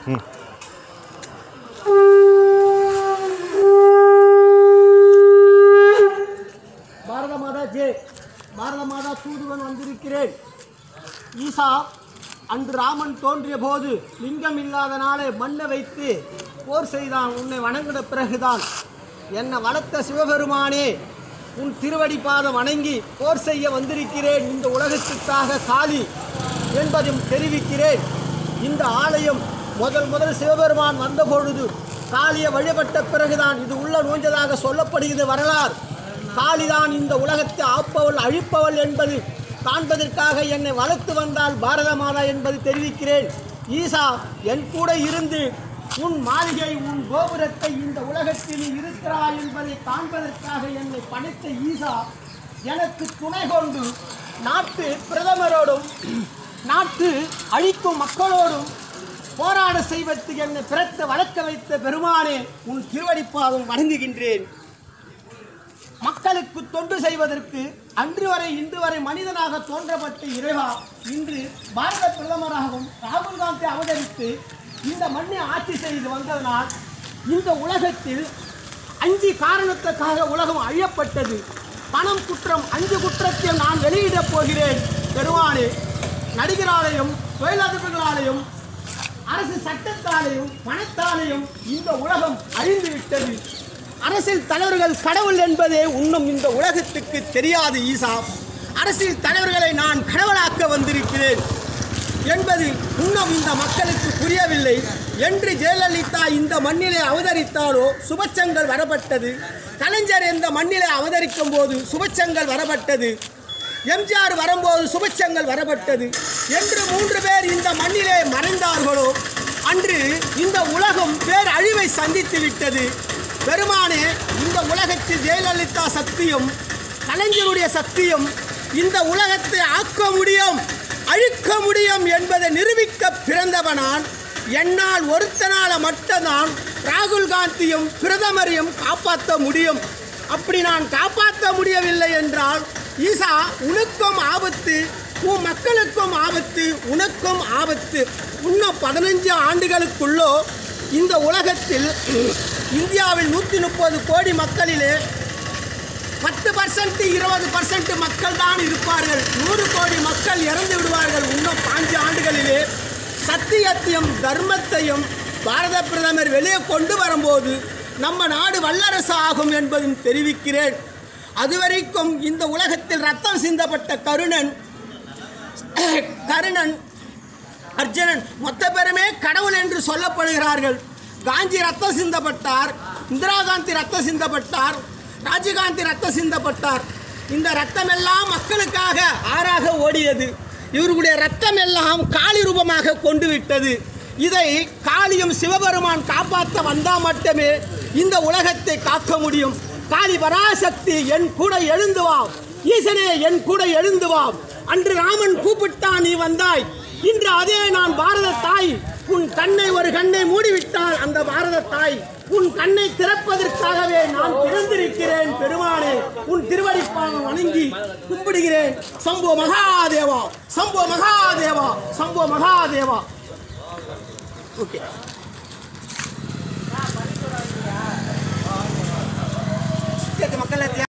பாரத மாதா ஜே பாரத மாதா தூதுவன் வந்திருக்கிறேன் ஈசா அன்று ராமன் தோன்றிய போது லிங்கம் இல்லாத நாளே மண்ணை வைத்து போர் செய்தான் உன்னை வணங்கின பிறகுதான் என்னை வளர்த்த சிவபெருமானே உன் திருவடி பாதம் வணங்கி போர் செய்ய வந்திருக்கிறேன் இந்த உலகத்துக்காக காளி என்பதையும் தெரிவிக்கிறேன் இந்த ஆலயம் முதல் முதல் சிவபெருமான் வந்தபொழுது காளியை வழிபட்ட பிறகுதான் இது உள்ள நோஞ்சதாக சொல்லப்படுகிறது வரலாறு காளிதான் இந்த உலகத்தை ஆப்பவள் அழிப்பவள் என்பது காண்பதற்காக என்னை வளர்த்து வந்தால் பாரத மாதா என்பது தெரிவிக்கிறேன் ஈசா என் கூட இருந்து உன் மாளிகை உன் கோபுரத்தை இந்த உலகத்தில் நீ இருக்கிறாய் என்பதை காண்பதற்காக என்னை படைத்த ஈசா எனக்கு துணை கொண்டு நாட்டு பிரதமரோடும் நாட்டு அழிக்கும் மக்களோடும் போராட செய்வதற்கு என்னை பிறத்த வளர்க்க வைத்த பெருமானே உன் திருவடிப்பாதம் வணங்குகின்றேன் மக்களுக்கு தொண்டு செய்வதற்கு அன்று வரை இன்று வரை மனிதனாக தோன்றப்பட்ட இறைவா இன்று பாரத பிரதமராகவும் ராகுல் காந்தி அவதரித்து இந்த மண்ணை ஆட்சி செய்து வந்ததனால் இந்த உலகத்தில் அஞ்சு காரணத்துக்காக உலகம் அழியப்பட்டது பணம் குற்றம் அஞ்சு குற்றத்தை நான் வெளியிடப் போகிறேன் பெருமானே நடிகராலையும் தொழிலதிபர்களாலையும் அரசு சட்டத்தாலையும் பணத்தாலையும் இந்த உலகம் அழிந்து விட்டது அரசியல் தலைவர்கள் கடவுள் என்பதே இன்னும் இந்த உலகத்துக்கு தெரியாது ஈசா அரசியல் தலைவர்களை நான் கடவுளாக்க வந்திருக்கிறேன் என்பது இன்னும் இந்த மக்களுக்கு புரியவில்லை என்று ஜெயலலிதா இந்த மண்ணிலே அவதரித்தாலோ சுபச்சங்கள் வரப்பட்டது கலைஞர் இந்த மண்ணிலே அவதரிக்கும் போது சுபச்சங்கள் வரப்பட்டது எம்ஜிஆர் வரும்போது சுபச்சங்கள் வரப்பட்டது என்று மூன்று பேர் இந்த மண்ணிலே மறைந்தார்களோ அன்று இந்த உலகம் பேர் அழிவை சந்தித்து விட்டது பெருமானே இந்த உலகத்தில் ஜெயலலிதா சக்தியும் கலைஞருடைய சக்தியும் இந்த உலகத்தை ஆக்க முடியும் அழிக்க முடியும் என்பதை நிரூபிக்க பிறந்தவனான் என்னால் ஒருத்தனால மட்டும்தான் ராகுல் காந்தியும் பிரதமரையும் காப்பாற்ற முடியும் அப்படி நான் காப்பாற்ற முடியவில்லை என்றால் ஈசா உனக்கும் ஆபத்து உன் மக்களுக்கும் ஆபத்து உனக்கும் ஆபத்து இன்னும் பதினஞ்சு ஆண்டுகளுக்குள்ளோ இந்த உலகத்தில் இந்தியாவில் நூற்றி முப்பது கோடி மக்களிலே பத்து பர்சன்ட் இருபது பர்சன்ட் மக்கள் தான் இருப்பார்கள் நூறு கோடி மக்கள் இறந்து விடுவார்கள் இன்னும் பாஞ்சு ஆண்டுகளிலே சத்தியத்தையும் தர்மத்தையும் பாரத பிரதமர் வெளியே கொண்டு வரும்போது நம்ம நாடு வல்லரசு ஆகும் என்பதும் தெரிவிக்கிறேன் அதுவரைக்கும் இந்த உலகத்தில் ரத்தம் சிந்தப்பட்ட கருணன் கருணன் அர்ஜுனன் மொத்த பேருமே கடவுள் என்று சொல்லப்படுகிறார்கள் காந்தி ரத்தம் சிந்தப்பட்டார் இந்திரா காந்தி ரத்தம் சிந்தப்பட்டார் ராஜீவ்காந்தி ரத்தம் சிந்தப்பட்டார் இந்த ரத்தம் எல்லாம் மக்களுக்காக ஆறாக ஓடியது இவர்களுடைய ரத்தம் எல்லாம் காளி ரூபமாக கொண்டு விட்டது இதை காளியும் சிவபெருமான் காப்பாற்ற வந்தால் மட்டுமே இந்த உலகத்தை காக்க முடியும் காளி பராசக்தி என் கூட எழுந்து வா ஈசனே என் கூட எழுந்து வா அன்று ராமன் கூப்பிட்டான் நீ வந்தாய் இன்று அதே நான் பாரத தாய் உன் கண்ணை ஒரு கண்ணை மூடிவிட்டால் அந்த பாரத தாய் உன் கண்ணை திறப்பதற்காகவே நான் திறந்திருக்கிறேன் பெருமானே உன் திருவடிப்பாகம் வணங்கி கும்பிடுகிறேன் சம்போ மகாதேவா சம்போ மகாதேவா சம்போ மகாதேவா ஓகே மக்கள்